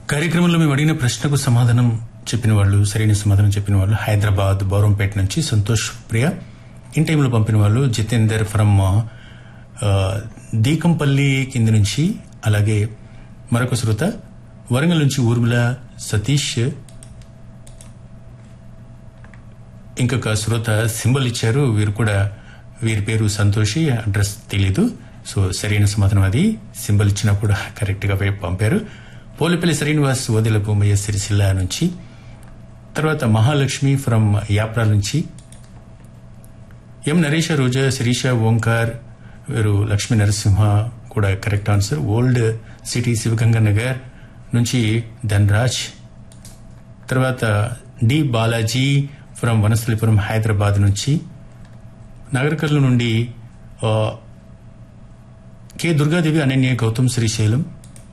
కార్యక్రమంలో మేము అడిగిన ప్రశ్నకు సమాధానం చెప్పిన వాళ్ళు సరైన సమాధానం చెప్పిన వాళ్ళు హైదరాబాద్ బౌరంపేట నుంచి సంతోష్ ప్రియ ఇన్ టైంలో పంపిన వాళ్ళు జితేందర్ ఫ్రమ్ ఆ, దీకంపల్లి కింద నుంచి అలాగే మరొక శ్రోత వరంగల్ నుంచి ఊర్మిళ సతీష్ ఇంకొక శ్రోత సింబల్ ఇచ్చారు వీరు కూడా వీరి పేరు సంతోషి అడ్రస్ తెలీదు సో సరైన సమాధానం అది సింబల్ ఇచ్చినా కూడా కరెక్ట్ గా పంపారు పోలిపల్లి శ్రీనివాస్ వదిల బొమ్మయ్య సిరిసిల్ల నుంచి తర్వాత మహాలక్ష్మి ఫ్రమ్ యాప్రా నుంచి ఎం నరేష రోజా శిరీష ఓంకార్ వీరు లక్ష్మీ నరసింహ కూడా correct answer old city Sivaganga Nagar నుంచి ధనరాజ్ తర్వాత డి బాలాజీ ఫ్రమ్ వనస్థలిపురం హైదరాబాద్ నుంచి నాగరికర్ల నుండి ఆ, కె దుర్గాదేవి అనన్య గౌతమ్ శ్రీశైలం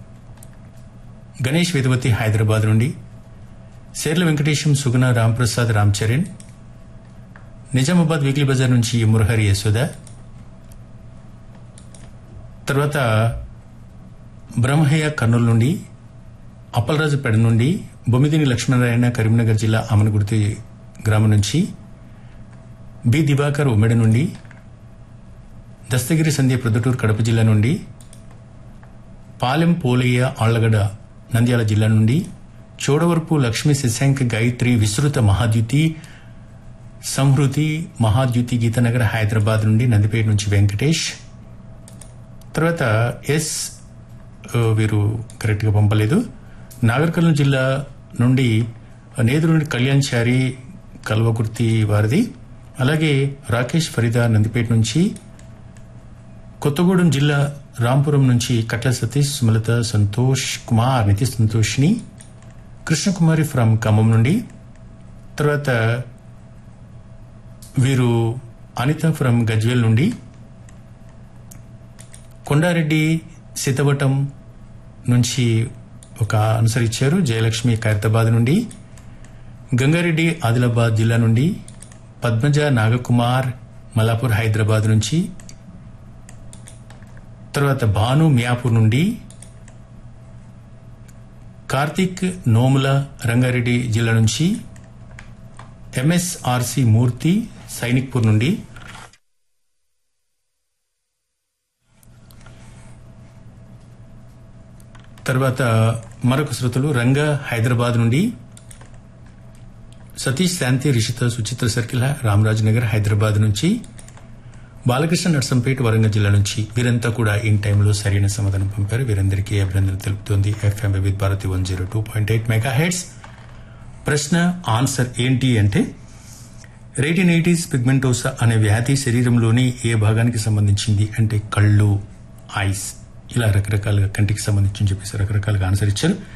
గణేష్ వేదవతి హైదరాబాద్ నుండి శేర్ల వెంకటేశం సుగుణ రాంప్రసాద్ రామ్ చరణ్ నిజామాబాద్ వీక్లీ బజార్ నుంచి మురహరి యశోద తర్వాత బ్రహ్మయ్య కర్నూలు నుండి అప్పలరాజుపేట నుండి బొమ్మిదిని లక్ష్మీనారాయణ కరీంనగర్ జిల్లా అమనగుర్తి గ్రామం నుంచి బి దివాకర్ ఉమ్మెడ నుండి దస్తగిరి సంధ్య ప్రొద్దుటూరు కడప జిల్లా నుండి పాలెం పోలయ్య ఆళ్లగడ్డ నంద్యాల జిల్లా నుండి చోడవరపు లక్ష్మీ శశాంక్ గాయత్రి విస్తృత మహాద్యుతి సంహృతి మహాద్యుతి గీతనగర్ హైదరాబాద్ నుండి నందిపేట నుంచి వెంకటేష్ తర్వాత ఎస్ ఆ, వీరు కరెక్ట్ గా పంపలేదు నాగర్కర్నూలు జిల్లా నుండి నేదురు నుండి కళ్యాణ్ చారి కల్వకుర్తి వారిది అలాగే రాకేష్ ఫరీదా నందిపేట నుంచి కొత్తగూడెం జిల్లా రాంపురం నుంచి కట్ల సతీష్ సుమలత సంతోష్ కుమార్ నితి సంతోష్ని కృష్ణకుమారి ఫ్రమ్ ఖమ్మం నుండి తర్వాత వీరు అనిత ఫ్రమ్ గజ్వేల్ నుండి కొండారెడ్డి సీతవటం నుంచి ఒక ఆన్సర్ ఇచ్చారు జయలక్ష్మి ఖైరతాబాద్ నుండి గంగారెడ్డి ఆదిలాబాద్ జిల్లా నుండి పద్మజ నాగకుమార్ మలాపూర్ హైదరాబాద్ నుంచి తర్వాత భాను మియాపూర్ నుండి కార్తిక్ నోముల రంగారెడ్డి జిల్లా నుంచి ఎంఎస్ఆర్సి మూర్తి సైనిక్పూర్ నుండి తర్వాత మరొక శ్రోతలు రంగ హైదరాబాద్ నుండి సతీష్ శాంతి రిషిత సుచిత్ర సర్కిల్ రామరాజ్ నగర్ హైదరాబాద్ నుంచి బాలకృష్ణ నర్సంపేట వరంగల్ జిల్లా నుంచి వీరంతా కూడా ఇన్ టైంలో సరైన సమాధానం పంపారు వీరందరికీ అభినందనలు తెలుపుతోంది FM Vividh Bharati one zero two point eight megahertz ప్రశ్న ఆన్సర్ ఏంటి అంటే రేటినైటిస్ పిగ్మెంటోసా అనే వ్యాధి శరీరంలోని ఏ భాగానికి సంబంధించింది అంటే కళ్ళు ఐస్ ఇలా రకరకాలుగా కంటికి సంబంధించి చెప్పేసి రకరకాలుగా ఆన్సర్ ఇచ్చారు